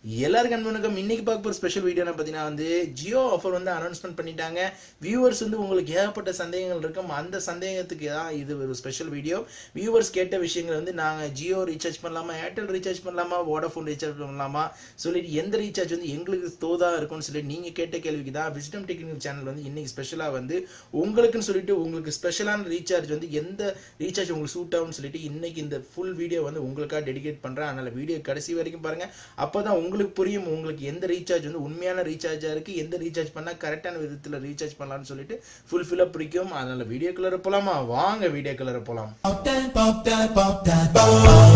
எல்லாருக்கும் வணக்கம் இன்னைக்கு பார்க்க போகிற ஸ்பெஷல் வீடியோ பார்த்தீங்கன்னா வந்து ஜியோ ஆஃபர் வந்து அனௌன்ஸ்மெண்ட் பண்ணிட்டாங்க வியூவர்ஸ் வந்து உங்களுக்கு ஏகப்பட்ட சந்தேகங்கள் இருக்கும் அந்த சந்தேகத்துக்கு தான் இது ஒரு ஸ்பெஷல் வீடியோ வியூவர்ஸ் கேட்ட விஷயங்கள் வந்து நாங்கள் ஜியோ ரீசார்ஜ் பண்ணலாமா ஏர்டெல் ரீசார்ஜ் பண்ணலாமா வோடாஃபோன் ரீசார்ஜ் பண்ணலாமா சொல்லிட்டு எந்த ரீசார்ஜ் வந்து எங்களுக்கு தோதா இருக்கும்னு சொல்லி நீங்கள் கேட்ட கேள்விக்கு தான் விஸ்டம் டெக்னிக்கல் சேனல் வந்து இன்னைக்கு ஸ்பெஷலாக வந்து உங்களுக்குன்னு சொல்லிட்டு உங்களுக்கு ஸ்பெஷலான ரீசார்ஜ் வந்து எந்த ரீசார்ஜ் உங்களுக்கு சூட் ஆகும்னு சொல்லிட்டு இன்னைக்கு இந்த ஃபுல் வீடியோ வந்து உங்களுக்காக டெடிகேட் பண்ணுறேன் அதனால் வீடியோ கடைசி வரைக்கும் பாருங்க அப்போ தான் உங்களுக்கு புரியும் உங்களுக்கு எந்த ரீசார்ஜ் வந்து உண்மையான ரீசார்ஜாக இருக்குது எந்த ரீசார்ஜ் பண்ணால் கரெக்டான விதத்தில் ரீசார்ஜ் பண்ணலாம்னு சொல்லிட்டு ஃபுல்ஃபில்லாக பிடிக்கும் அதனால் வீடியோ கலர் போகலாமா வாங்க வீடியோ கலர் போகலாம் Pop that, pop that, pop that, pop.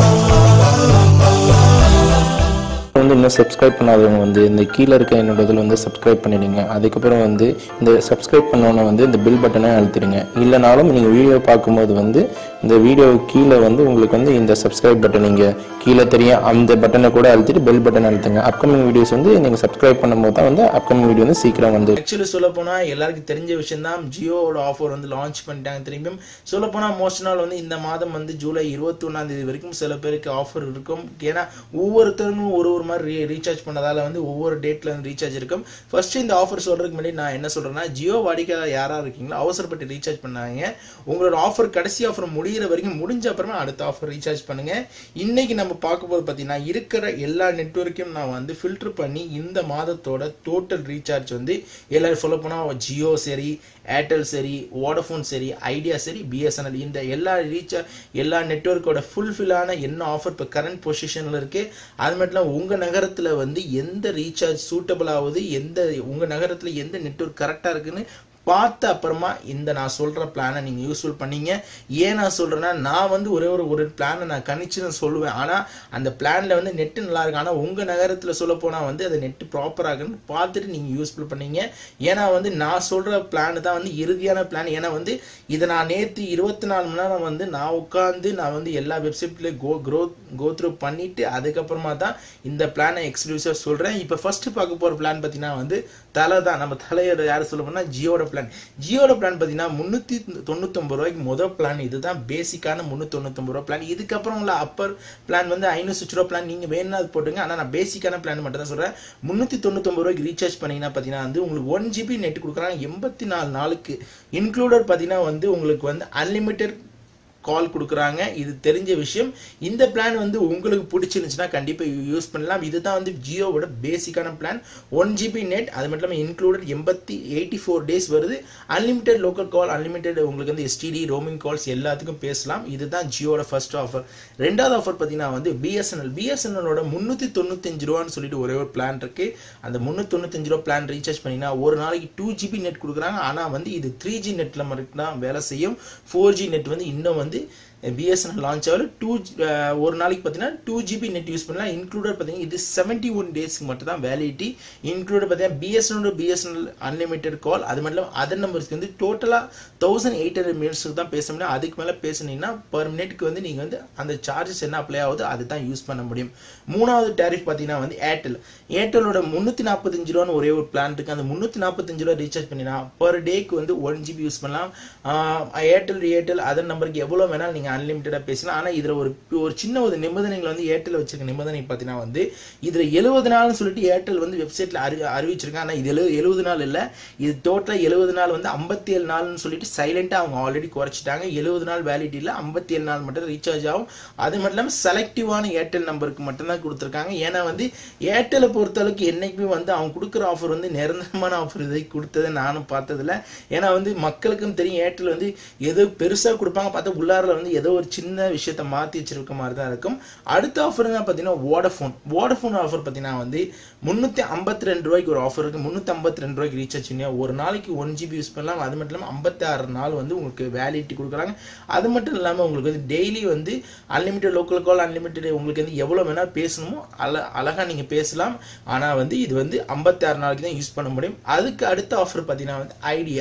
வந்து இன்னும் சப்ஸ்கிரைப் பண்ணாதவங்க வந்து இந்த கீழே இருக்க என்னோட இதில் வந்து சப்ஸ்கிரைப் பண்ணிடுங்க அதுக்கப்புறம் வந்து இந்த சப்ஸ்கிரைப் பண்ணோன்னே வந்து இந்த பில் பட்டனை அழுத்திடுங்க இல்லைனாலும் நீங்கள் வீடியோ பார்க்கும்போது வந்து இந்த வீடியோ கீழே வந்து உங்களுக்கு வந்து இந்த சப்ஸ்கிரைப் பட்டன் நீங்கள் கீழே தெரியும் அந்த பட்டனை கூட அழுத்திட்டு பெல் பட்டன் அழுத்துங்க அப்கமிங் வீடியோஸ் வந்து நீங்கள் சப்ஸ்கிரைப் பண்ணும்போது தான் வந்து அப்கமிங் வீடியோ வந்து சீக்கிரம் வந்து ஆக்சுவலி சொல்ல போனா எல்லாருக்கும் தெரிஞ்ச விஷயம் தான் ஜியோவோட ஆஃபர் வந்து லான்ச் பண்ணிட்டாங்க திரும்பியும் சொல்ல போனா மோஸ்ட் நாள் வந்து இந்த மாதம் வந்து ஜூலை இருபத்தி ஒன்னாம் தேதி வரைக்கும் சில பேருக்கு ஆஃபர் இருக்கும் ஏன்னா ஒவ்வொருத்தரும் ஒரு ஒரு மாதிரி ரீசார்ஜ் பண்ணதால வந்து ஒவ்வொரு டேட்ல வந்து ரீசார்ஜ் இருக்கும் ஃபர்ஸ்ட் இந்த ஆஃபர் சொல்றதுக்கு முன்னாடி நான் என்ன சொல்றேன்னா ஜியோ வாடிக்கையாளர் யாரா இருக்கீங்களோ அவசரப்பட்டு ரீசார்ஜ் பண்ணாங்க உங்களோட ஆஃபர் கடைசி ஆஃபர் முடியிற வரைக்கும் முடிஞ்ச அப்புறமா அடுத்த ஆஃபர் ரீசார்ஜ் பண்ணுங்க இன்னைக்கு நம்ம பார்க்க போது பார்த்தீங்கன்னா இருக்கிற எல்லா நெட்வொர்க்கையும் நான் வந்து ஃபில்டர் பண்ணி இந்த மாதத்தோட டோட்டல் ரீசார்ஜ் வந்து எல்லாரும் சொல்ல போனால் ஜியோ சரி ஏர்டெல் சரி வோடஃபோன் சரி ஐடியா சரி பிஎஸ்என்எல் இந்த எல்லா ரீசார்ஜ் எல்லா நெட்வொர்க்கோட ஃபுல்ஃபில்லான என்ன ஆஃபர் இப்போ கரண்ட் பொசிஷனில் இருக்கு அது மட்டும் இல்லாமல் உங்கள் நகரத்தில் வந்து எந்த ரீசார்ஜ் சூட்டபிள் ஆகுது எந்த உங்கள் நகரத்தில் எந்த நெட்வொர்க் கரெக்டாக இருக்குன்னு பார்த்த அப்புறமா இந்த நான் சொல்ற பிளானை நீங்க யூஸ்ஃபுல் பண்ணீங்க ஏன் நான் சொல்றேன்னா நான் வந்து ஒரே ஒரு ஒரு பிளானை நான் கணிச்சு நான் சொல்லுவேன் ஆனா அந்த பிளான்ல வந்து நெட் நல்லா இருக்கு ஆனா உங்க நகரத்துல சொல்ல போனா வந்து அது நெட் ப்ராப்பரா இருக்குன்னு பார்த்துட்டு நீங்க யூஸ்ஃபுல் பண்ணீங்க ஏன்னா வந்து நான் சொல்ற பிளான் தான் வந்து இறுதியான பிளான் ஏன்னா வந்து இதை நான் நேற்று இருபத்தி நாலு மணி நேரம் வந்து நான் உட்காந்து நான் வந்து எல்லா வெப்சைட்லேயும் கோ க்ரோ கோ த்ரூ பண்ணிட்டு அதுக்கப்புறமா தான் இந்த பிளானை எக்ஸ்க்ளூசிவாக சொல்கிறேன் இப்போ ஃபர்ஸ்ட் பார்க்க போகிற பிளான் பார்த்தீங்கன்னா வந்து தலை தான் நம்ம தலையோட யார் சொல்ல போனால் ஜியோட பிளான் ஜியோட பிளான் பார்த்தீங்கன்னா முந்நூற்றி தொண்ணூத்தொம்பது ரூபாய்க்கு முதல் பிளான் இதுதான் பேசிக்கான முந்நூற்றி தொண்ணூத்தொம்பது ரூபா பிளான் இதுக்கப்புறம் உள்ள அப்பர் பிளான் வந்து ஐநூறு சுற்று ரூபா பிளான் நீங்கள் வேணும்னா அது போட்டுங்க ஆனால் நான் பேசிக்கான பிளான் மட்டும் தான் சொல்கிறேன் முந்நூற்றி தொண்ணூத்தொம்பது ரூபாய்க்கு ரீசார்ஜ் பண்ணீங்கன்னா பார்த்தீங்கன்னா வந்து உங்களுக்கு ஒன் ஜிபி நெட் கொடுக்குறாங்க எண்பத்தி நாலு நாளுக்கு இன்க்ளூடட் பார்த்தீங்கன்னா வந்து உங்களுக்கு வந்து அன்லிமிட்டெட் கால் கொடுக்குறாங்க இது தெரிஞ்ச விஷயம் இந்த பிளான் வந்து உங்களுக்கு பிடிச்சிருந்துச்சுன்னா கண்டிப்பாக யூஸ் பண்ணலாம் இதுதான் வந்து ஜியோவோட பேசிக்கான பிளான் ஒன் ஜிபி நெட் அது மட்டும் இல்லாமல் இன்க்ளூடட் எண்பத்தி எயிட்டி ஃபோர் டேஸ் வருது அன்லிமிட்டெட் லோக்கல் கால் அன்லிமிட்டெட் உங்களுக்கு வந்து எஸ்டிடி ரோமிங் கால்ஸ் எல்லாத்துக்கும் பேசலாம் இதுதான் ஜியோட ஃபர்ஸ்ட் ஆஃபர் ரெண்டாவது ஆஃபர் பார்த்தீங்கன்னா வந்து பிஎஸ்என்எல் பிஎஸ்என்எலோட முந்நூற்றி தொண்ணூத்தஞ்சு ரூபான்னு சொல்லிட்டு ஒரே ஒரு பிளான் இருக்கு அந்த முந்நூற்றி தொண்ணூத்தஞ்சு ரூபா பிளான் ரீசார்ஜ் பண்ணினா ஒரு நாளைக்கு டூ ஜிபி நெட் கொடுக்குறாங்க ஆனால் வந்து இது த்ரீ ஜி நெட்டில் மட்டும் தான் வேலை செய்யும் ஃபோர் ஜி நெட் வந்து இன்னும் வந்து பிஎஸ்என்எல் லான்ச் ஆகல டூ ஒரு நாளைக்கு பார்த்தீங்கன்னா டூ ஜிபி நெட் யூஸ் பண்ணலாம் இன்க்ளூடட் பார்த்தீங்கன்னா இது செவன்ட்டி ஒன் டேஸ்க்கு மட்டும் தான் வேலிடிட்டி இன்க்ளூடட் பார்த்தீங்கன்னா பிஎஸ்என்எல் பிஎஸ்என்எல் அன்லிமிட்டெட் கால் அது மட்டும் இல்லாமல் அதர் நம்பர்ஸ்க்கு வந்து டோட்டலாக தௌசண்ட் எயிட் ஹண்ட்ரட் மினிட்ஸ்க்கு தான் பேச முடியும் அதுக்கு மேலே பேசுனீங்கன்னா பர் மினிட்க்கு வந்து நீங்கள் வந்து அந்த சார்ஜஸ் என்ன அப்ளை ஆகுது அது தான் யூஸ் பண்ண முடியும் மூணாவது டேரிஃப் பார்த்தீங்கன்னா வந்து ஏர்டெல் ஏர்டெலோட முந்நூற்றி நாற்பத்தஞ்சு ரூபான்னு ஒரே ஒரு பிளான் இருக்குது அந்த முந்நூற்றி நாற்பத்தஞ்சு ரூபா ரீசார்ஜ் பண்ணினா பர் டேக்கு வந்து ஒன் ஜிபி யூஸ் பண்ணலாம் ஏர்டெல் ஏர்டெல் அதர் நம்பருக்கு எவ்வளோ வேணாலும் நீங்கள் அன்லிமிட்டடாக பேசலாம் ஆனால் இதில் ஒரு ஒரு சின்ன ஒரு நிபந்தனைகள் வந்து ஏர்டெல் வச்சிருக்க நிபந்தனை பார்த்தீங்கன்னா வந்து இதில் எழுபது நாள்னு சொல்லிட்டு ஏர்டெல் வந்து வெப்சைட்டில் அறி அறிவிச்சிருக்காங்க ஆனால் இது எழு எழுபது நாள் இல்லை இது டோட்டலாக எழுபது நாள் வந்து ஐம்பத்தி ஏழு நாள்னு சொல்லிட்டு சைலண்டாக அவங்க ஆல்ரெடி குறைச்சிட்டாங்க எழுபது நாள் வேலிட்டியில் ஐம்பத்தி ஏழு நாள் மட்டும் ரீசார்ஜ் ஆகும் அது மட்டும் இல்லாமல் செலக்டிவான ஏர்டெல் நம்பருக்கு மட்டும்தான் கொடுத்துருக்காங்க ஏன்னா வந்து ஏர்டெலை பொறுத்தளவுக்கு என்னைக்குமே வந்து அவங்க கொடுக்குற ஆஃபர் வந்து நிரந்தரமான ஆஃபர் இதை கொடுத்ததை நானும் பார்த்ததில்ல ஏன்னா வந்து மக்களுக்கும் தெரியும் ஏர்டெல் வந்து ஏதோ பெருசாக கொடுப்பாங்க பார்த்தா உள்ளாரில் வந்து ஏதோ ஒரு சின்ன விஷயத்த மாற்றி வச்சிருக்க மாதிரி தான் இருக்கும் அடுத்த ஆஃபர் தான் பார்த்தீங்கன்னா வோடஃபோன் வோடஃபோன் ஆஃபர் பார்த்தீங்கன்னா வந்து முந்நூற்றி ஐம்பத்தி ரெண்டு ரூபாய்க்கு ஒரு ஆஃபர் இருக்குது முந்நூற்றி ஐம்பத்தி ரெண்டு ரூபாய்க்கு ரீசார்ஜ் பண்ணி ஒரு நாளைக்கு ஒன் ஜிபி யூஸ் பண்ணலாம் அது மட்டும் இல்லாமல் ஐம்பத்தி ஆறு நாள் வந்து உங்களுக்கு வேலிடிட்டி கொடுக்குறாங்க அது மட்டும் இல்லாமல் உங்களுக்கு வந்து டெய்லி வந்து அன்லிமிட்டட் லோக்கல் கால் அன்லிமிட்டட் உங்களுக்கு வந்து எவ்வளோ வேணால் பேசணுமோ அழ அழகாக நீங்கள் பேசலாம் ஆனால் வந்து இது வந்து ஐம்பத்தி ஆறு நாளைக்கு தான் யூஸ் பண்ண முடியும் அதுக்கு அடுத்த ஆஃபர் பார்த்தீங்கன்னா வந்து ஐடியா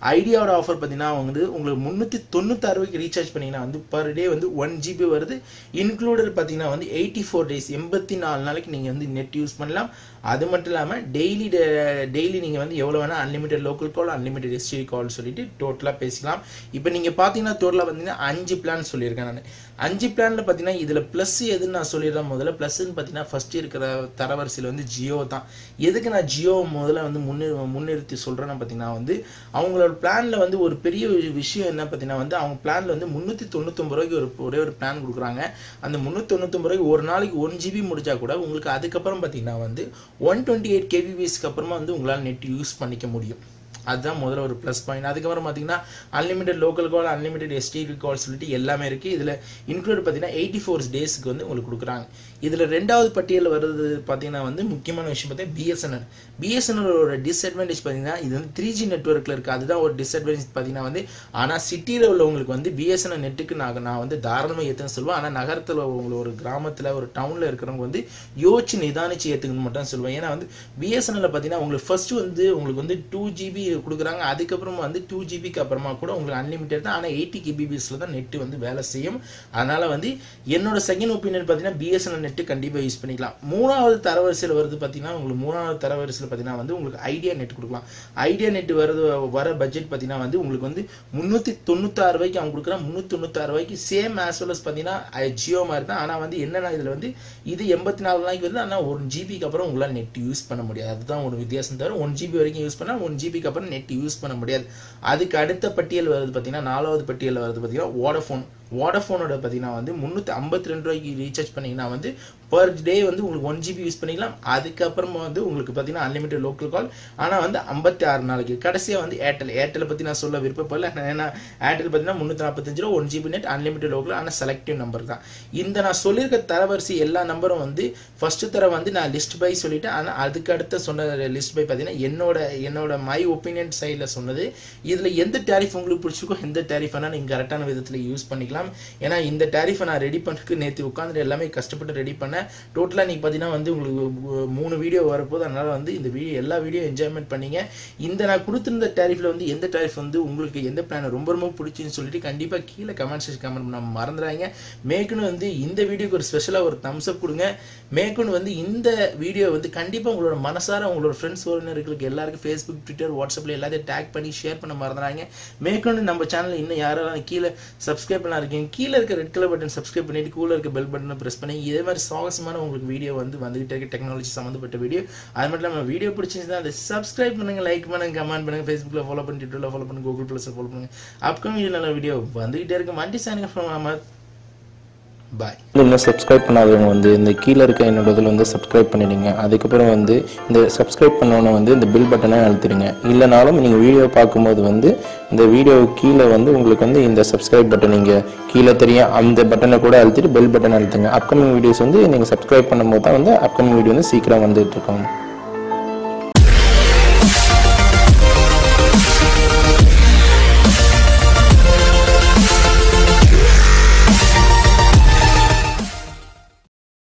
ஐடியாவோட ஆஃபர் பார்த்தீங்கன்னா வந்து உங்களுக்கு முந்நூற்றி தொண்ணூத்தாறு ரூபாய்க்கு ரீசார்ஜ் பண்ணீங்கன்னா வந்து பர் டே வந்து ஒன் ஜிபி வருது இன்க்ளூடட் பார்த்தீங்கன்னா வந்து எயிட்டி ஃபோர் டேஸ் எண்பத்தி நாலு நாளைக்கு நீங்கள் வந்து நெட் யூஸ் பண்ணலாம் அது மட்டும் இல்லாமல் டெய்லி டெய்லி நீங்கள் வந்து எவ்வளோ வேணால் unlimited local call unlimited STD call சொல்லிட்டு டோட்டலாக பேசிக்கலாம் இப்போ நீங்கள் பார்த்தீங்கன்னா டோட்டலாக பார்த்தீங்கன்னா அஞ்சு பிளான் சொல்லியிருக்கேன் நான் அஞ்சு பிளானில் பார்த்தீங்கன்னா இதில் ப்ளஸ் எதுன்னு நான் சொல்லிடுறேன் முதல்ல ப்ளஸ்ன்னு பார்த்தீங்கன்னா ஃபர்ஸ்ட் இருக்கிற தரவரிசையில் வந்து ஜியோ தான் எதுக்கு நான் ஜியோ முதல்ல வந்து முன்னி முன்னிறுத்தி சொல்கிறேன்னு பார்த்தீங்கன்னா வந்து அவங்களோட பிளானில் வந்து ஒரு பெரிய ஒரு விஷயம் என்ன பார்த்தீங்கன்னா வந்து அவங்க பிளானில் வந்து முந்நூற்றி தொண்ணூத்தொம்பது ரூபாய்க்கு ஒரு ஒரே ஒரு பிளான் கொடுக்குறாங்க அந்த முந்நூற்றி தொண்ணூத்தொம்பது ரூபாய்க்கு ஒரு நாளைக்கு ஒன் ஜிபி முடிச்சா கூட உங்களுக்கு அதுக்கப்புறம் பார்த்தீங்கன்னா வந்து ஒன் டுவெண்ட்டி எயிட் கேபிபிஎஸ்க்கு அப்புறமா வந்து உங்களால் நெட் யூஸ் பண்ணிக்க முடியும் அதுதான் முதல்ல ஒரு ப்ளஸ் பாயிண்ட் அதுக்கப்புறம் பார்த்தீங்கன்னா unlimited local call unlimited STD call சொல்லிட்டு எல்லாமே இருக்குது இதில் இன்க்ளூட் பார்த்தீங்கன்னா எயிட்டி ஃபோர் டேஸ்க்கு வந்து உங்களுக்கு கொடுக்குறாங்க இதில் ரெண்டாவது பட்டியலில் வர்றது பார்த்தீங்கன்னா வந்து முக்கியமான விஷயம் பார்த்தீங்கன்னா பிஎஸ்என்எல் பிஎஸ்என்எலோட டிஸ்அட்வான்டேஜ் பார்த்தீங்கன்னா இது வந்து த்ரீ ஜி நெட்ஒர்க்கில் இருக்குது அதுதான் ஒரு டிஸ்அட்வான்டேஜ் பார்த்தீங்கன்னா வந்து ஆனால் சிட்டியில் உள்ளவங்களுக்கு வந்து பிஎஸ்என்எல் நெட்டுக்கு நான் நான் வந்து தாராளமாக ஏற்றுன்னு சொல்லுவேன் ஆனால் நகரத்தில் உங்களுக்கு ஒரு கிராமத்தில் ஒரு டவுனில் இருக்கிறவங்க வந்து யோசிச்சு நிதானிச்சு ஏற்றுக்கணும்னு மட்டும் சொல்லுவேன் ஏன்னா வந்து பிஎஸ்என்எல்ல பார்த்தீங்கன்னா உங்களுக்கு ஃபர்ஸ்ட் வந்து உங்களுக்கு வந்து டூ ஜிபி கொடுக்குறாங்க அதுக்கப்புறமா வந்து டூ ஜிபிக்கு அப்புறமா கூட உங்களுக்கு அன்லிமிட்டட் தான் ஆனால் எயிட்டி கேபிபிஎஸ்ல தான் நெட் வந்து வேலை செய்யும் அதனால வந்து என்னோட செகண்ட் ஒப்பீனியன் பார்த்தீங்கன்னா பிஎஸ்என்எல் நெட் கண்டிப்பாக யூஸ் பண்ணிக்கலாம் மூணாவது தரவரிசையில் வருது பார்த்தீங்கன்னா உங்களுக்கு மூணாவது தரவரிசையில் பார்த்தீங்கன்னா வந்து உங்களுக்கு ஐடியா நெட் கொடுக்கலாம் ஐடியா நெட் வருது வர பட்ஜெட் பார்த்தீங்கன்னா வந்து உங்களுக்கு வந்து முந்நூற்றி தொண்ணூத்தாறு ரூபாய்க்கு அவங்க கொடுக்குறாங்க முந்நூற்றி தொண்ணூத்தாறு ரூபாய்க்கு சேம் ஆஸ் வெல் பார்த்தீங்கன்னா ஜியோ மாதிரி தான் ஆனால் வந்து என்னன்னா இதில் வந்து இது எண்பத்தி நாலு நாளைக்கு வருது ஆனால் ஒரு ஜிபிக்கு அப்புறம் உங்களால் நெட் யூஸ் பண்ண முடியாது அதுதான் ஒரு வித்தியாசம் தவிர ஒன் ஜிபி வரைக்கும் யூஸ் பண்ணால் ஒன் ஜிபிக்கு அப்புறம் நெட் யூஸ் பண்ண முடியாது அதுக்கு அடுத்த பட்டியல் வருது பார்த்தீங்கன்னா நாலாவது பட்டியல் வருது பார்த்தீங்கன்னா வோடஃபோன் வோடஃபோனோட பார்த்தீங்கன்னா வந்து முந்நூற்றி ஐம்பத்தி ரெண்டு ரூபாய்க்கு ரீசார்ஜ் பண்ணீங்கன்னா வந்து பர் டே வந்து உங்களுக்கு ஒன் ஜிபி யூஸ் பண்ணிக்கலாம் அதுக்கப்புறமா வந்து உங்களுக்கு பார்த்தீங்கன்னா அன்லிமிட்டட் லோக்கல் கால் ஆனால் வந்து ஐம்பத்தி ஆறு நாளைக்கு கடைசியாக வந்து ஏர்டெல் ஏர்டெல் பற்றி நான் சொல்ல விருப்பப்படல ஏன்னா ஏர்டெல் பார்த்தீங்கன்னா முந்நூற்றி நாற்பத்தஞ்சு ரூபா one GB net unlimited local ஆனால் செலக்டிவ் நம்பர் தான் இந்த நான் சொல்லியிருக்க தரவரிசை எல்லா நம்பரும் வந்து ஃபர்ஸ்ட் தர வந்து நான் லிஸ்ட் பை சொல்லிட்டேன் ஆனால் அதுக்கு அடுத்த சொன்ன லிஸ்ட் பை பார்த்தீங்கன்னா என்னோட என்னோட மை ஒப்பீனியன் சைடில் சொன்னது இதில் எந்த டேரிஃப் உங்களுக்கு பிடிச்சிருக்கோ எந்த டேரிஃப் வேணால் நீங்கள் கரெக்டான விதத்தில் யூஸ் பண்ணிக்கலாம் ஏன்னா இந்த டேரிஃபை நான் ரெடி பண்ணுறதுக்கு நேற்று உட்காந்துட்டு எல்லாமே கஷ்டப்பட்டு ரெடி பண்ணேன் டோட்டலாக நீங்கள் பார்த்தீங்கன்னா வந்து உங்களுக்கு மூணு வீடியோ வரப்போது அதனால் வந்து இந்த வீடியோ எல்லா வீடியோ என்ஜாய்மெண்ட் பண்ணீங்க இந்த நான் கொடுத்துருந்த டேரிஃபில் வந்து எந்த டேரிஃப் வந்து உங்களுக்கு எந்த பிளான் ரொம்ப ரொம்ப பிடிச்சின்னு சொல்லிட்டு கண்டிப்பாக கீழே கமெண்ட் செக்ஷன் கமெண்ட் பண்ண மறந்துடாங்க மேற்கொண்டு வந்து இந்த வீடியோக்கு ஒரு ஸ்பெஷலாக ஒரு தம்ஸ் அப் கொடுங்க மேற்கொண்டு வந்து இந்த வீடியோ வந்து கண்டிப்பாக உங்களோட மனசார உங்களோட ஃப்ரெண்ட்ஸ் உறவினர்களுக்கு எல்லாருக்கும் ஃபேஸ்புக் ட்விட்டர் வாட்ஸ்அப்பில் எல்லாத்தையும் டேக் பண்ணி ஷேர் பண்ண மறந்துடாங்க மேற்கொண்டு நம்ம சேனல் இன்னும் யாரெல்லாம் கீழே சப்ஸ்கிரைப் பண்ணலாம் இருக்கீங்க கீழே இருக்க ரெட் கலர் பட்டன் சப்ஸ்கிரைப் பண்ணிட்டு கூட இருக்க பெல் பட்டனை ப்ரெஸ் பண்ணி இதே மாதிரி சுவாரஸ்யமான உங்களுக்கு வீடியோ வந்து வந்துகிட்டே இருக்கு டெக்னாலஜி சம்மந்தப்பட்ட வீடியோ அது மட்டும் இல்லாமல் வீடியோ பிடிச்சிருந்தா அதை சப்ஸ்கிரைப் பண்ணுங்க லைக் பண்ணுங்க கமெண்ட் பண்ணுங்க ஃபேஸ்புக்கில் ஃபாலோ பண்ணி ட்விட்டரில் ஃபாலோ பண்ணுங்க கூகுள் ப்ளஸ் ஃபாலோ பண்ணுங்க அப்கமிங் வீடியோ நல்ல வீடியோ வந்துகிட்டே இருக்கு மண்டி சாயங்க ஃப்ரம் அஹமத் பாய் இன்னும் சப்ஸ்கிரைப் பண்ணாதவங்க வந்து இந்த கீழே இருக்க என்னோட இதில் வந்து சப்ஸ்கிரைப் பண்ணிடுங்க அதுக்கப்புறம் வந்து இந்த சப்ஸ்கிரைப் பண்ணோன்னே வந்து இந்த பில் பட்டனை அழுத்திடுங்க இல்லைனாலும் நீங்கள் வீடியோ பார்க்கும்போது வந்து இந்த வீடியோ கீழே வந்து உங்களுக்கு வந்து இந்த சப்ஸ்கிரைப் பட்டன் நீங்கள் கீழே தெரியும் அந்த பட்டனை கூட அழுத்திட்டு பெல் பட்டன் அழுத்துங்க அப்கமிங் வீடியோஸ் வந்து நீங்கள் சப்ஸ்கிரைப் பண்ணும்போது தான் வந்து அப்கமிங் வீடியோ வந்து சீக்கிரம் வந்துட்டு இருக்கோம்